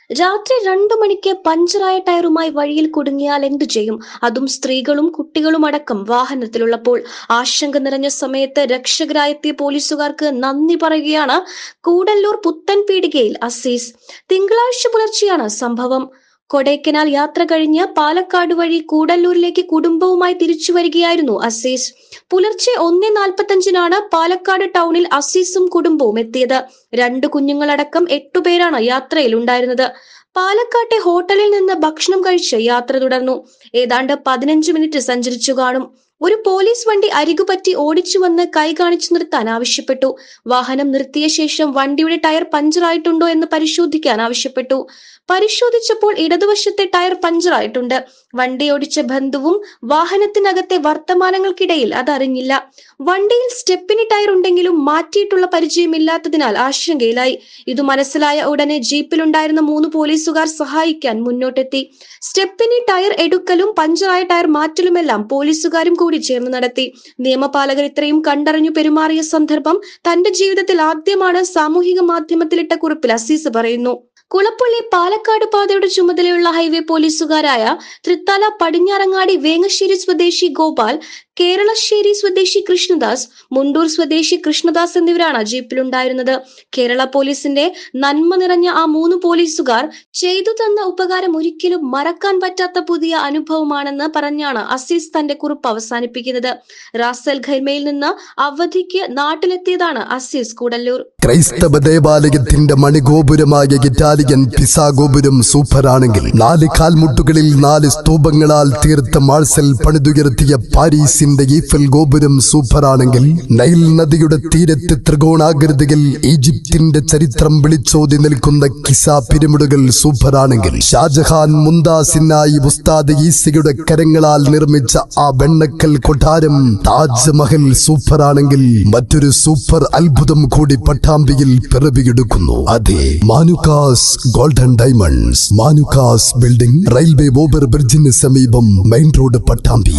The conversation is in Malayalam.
രാത്രി രണ്ടു മണിക്ക് പഞ്ചറായ ടയറുമായി വഴിയിൽ കുടുങ്ങിയാൽ എന്തു ചെയ്യും അതും സ്ത്രീകളും കുട്ടികളും അടക്കം വാഹനത്തിലുള്ളപ്പോൾ ആശങ്ക നിറഞ്ഞ സമയത്ത് രക്ഷകരായെത്തിയ പോലീസുകാർക്ക് നന്ദി പറയുകയാണ് കൂടല്ലൂർ പുത്തൻ പീടികയിൽ അസീസ് തിങ്കളാഴ്ച പുലർച്ചെയാണ് സംഭവം കൊടൈക്കനാൽ യാത്ര കഴിഞ്ഞ് പാലക്കാട് വഴി കൂടല്ലൂരിലേക്ക് കുടുംബവുമായി തിരിച്ചു വരികയായിരുന്നു അസീസ് പുലർച്ചെ ഒന്നേ നാൽപ്പത്തഞ്ചിനാണ് പാലക്കാട് ടൗണിൽ അസീസും കുടുംബവും എത്തിയത് രണ്ട് കുഞ്ഞുങ്ങളടക്കം എട്ടുപേരാണ് യാത്രയിൽ ഉണ്ടായിരുന്നത് പാലക്കാട്ടെ ഹോട്ടലിൽ നിന്ന് ഭക്ഷണം കഴിച്ച് യാത്ര തുടർന്നു ഏതാണ്ട് പതിനഞ്ച് മിനിറ്റ് സഞ്ചരിച്ചു കാണും ഒരു പോലീസ് വണ്ടി അരികുപറ്റി ഓടിച്ചു വന്ന് കൈ കാണിച്ചു നിർത്താൻ ആവശ്യപ്പെട്ടു വാഹനം നിർത്തിയ ശേഷം വണ്ടിയുടെ ടയർ പഞ്ചറായിട്ടുണ്ടോ എന്ന് പരിശോധിക്കാൻ ആവശ്യപ്പെട്ടു പരിശോധിച്ചപ്പോൾ ഇടതുവശത്തെ ടയർ പഞ്ചറായിട്ടുണ്ട് വണ്ടി ഓടിച്ച ബന്ധുവും വാഹനത്തിനകത്തെ വർത്തമാനങ്ങൾക്കിടയിൽ അതറിഞ്ഞില്ല വണ്ടിയിൽ സ്റ്റെപ്പിനി ടയർ ഉണ്ടെങ്കിലും മാറ്റിയിട്ടുള്ള പരിചയമില്ലാത്തതിനാൽ ആശങ്കയിലായി ഇത് മനസ്സിലായ ഉടനെ ജീപ്പിലുണ്ടായിരുന്ന മൂന്ന് പോലീസുകാർ സഹായിക്കാൻ മുന്നോട്ടെത്തി സ്റ്റെപ്പിനി ടയർ എടുക്കലും പഞ്ചറായ ടയർ മാറ്റലുമെല്ലാം പോലീസുകാരും കൂടി ചേർന്ന് നടത്തി നിയമപാലകർ ഇത്രയും കണ്ടറിഞ്ഞു പെരുമാറിയ സന്ദർഭം തന്റെ ജീവിതത്തിൽ ആദ്യമാണ് സാമൂഹിക മാധ്യമത്തിലിട്ട കുറിപ്പിൽ അസീസ് പറയുന്നു കുളപ്പള്ളി പാലക്കാട് പാതയുടെ ചുമതലയുള്ള ഹൈവേ പോലീസുകാരായ തൃത്താല പടിഞ്ഞാറങ്ങാടി വേങ്ങശ്ശേരി സ്വദേശി ഗോപാൽ കേരളശ്ശേരി സ്വദേശി കൃഷ്ണദാസ് മുണ്ടൂർ സ്വദേശി കൃഷ്ണദാസ് എന്നിവരാണ് ജീപ്പിലുണ്ടായിരുന്നത് കേരള പോലീസിന്റെ നന്മ നിറഞ്ഞ ആ മൂന്ന് പോലീസുകാർ ചെയ്തു തന്ന ഉപകാരം ഒരിക്കലും മറക്കാൻ പറ്റാത്ത പുതിയ അനുഭവമാണെന്ന് പറഞ്ഞാണ് അസീസ് തന്റെ കുറിപ്പ് അവസാനിപ്പിക്കുന്നത് റാസൽ ഖൈമയിൽ നിന്ന് അവധിക്ക് നാട്ടിലെത്തിയതാണ് അസീസ് കൂടല്ലൂർ ക്രൈസ്തവ ദേവാലയത്തിന്റെ മണിഗോപുരമായ ഇറ്റാലിയൻ പിസാ ഗോപുരം സൂപ്പറാണെങ്കിൽ നാല് കാൽമുട്ടുകളിൽ നാല് സ്തൂപങ്ങളാൽ തീർത്ത മാഴ്സൽ പണിതുയർത്തിയ പാരീസിന്റെ ഈഫൽ ഗോപുരം സൂപ്പറാണെങ്കിൽ നൈൽ നദിയുടെ തീരത്ത് ത്രികോണാകൃതിയിൽ ഈജിപ്തിന്റെ ചരിത്രം വിളിച്ചോതി നിൽക്കുന്ന കിസ പിരമിഡുകൾ സൂപ്പറാണെങ്കിൽ ഷാജഹാൻ മുന്താസിനായി ഉസ്താദ് ഈസയുടെ കരങ്ങളാൽ നിർമ്മിച്ച ആ വെണ്ണക്കൽ കൊട്ടാരം താജ്മഹൽ സൂപ്പറാണെങ്കിൽ മറ്റൊരു സൂപ്പർ അത്ഭുതം കൂടി പട്ടാമ്പിയിൽ പിറവിയെടുക്കുന്നു അതെ Manukkas golden diamonds Manukkas building railway over ബ്രിഡ്ജിന് സമീപം മെയിൻ റോഡ് പട്ടാമ്പി